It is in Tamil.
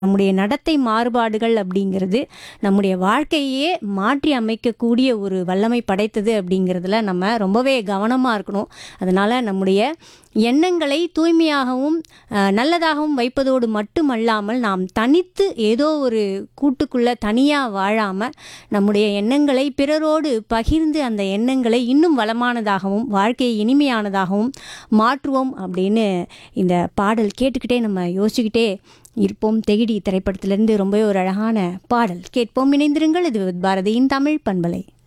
நம்முடைய நடத்தை மாறுபாடுகள் அப்படிங்கிறது நம்முடைய வாழ்க்கையே மாற்றி அமைக்கக்கூடிய ஒரு வல்லமை படைத்தது அப்படிங்கிறதுல நம்ம ரொம்பவே கவனமாக இருக்கணும் அதனால் நம்முடைய எண்ணங்களை தூய்மையாகவும் அஹ், நல்லதாகவும் வைப்பதோடு மட்டுமல்லாமல் நாம் தனித்து ஏதோ ஒரு கூட்டுக்குள்ளே தனியாக வாழாமல் நம்முடைய எண்ணங்களை பிறரோடு பகிர்ந்து அந்த எண்ணங்களை இன்னும் வளமானதாகவும் வாழ்க்கையை இனிமையானதாகவும் மாற்றுவோம் அப்படின்னு இந்த பாடல் கேட்டுக்கிட்டே நம்ம யோசிச்சுக்கிட்டே இருப்போம் தெகிடி திரைப்படத்திலிருந்து ரொம்பவே ஒரு அழகான பாடல் கேட்போம் இணைந்திருங்கள் இது பாரதியின் தமிழ் பண்பலை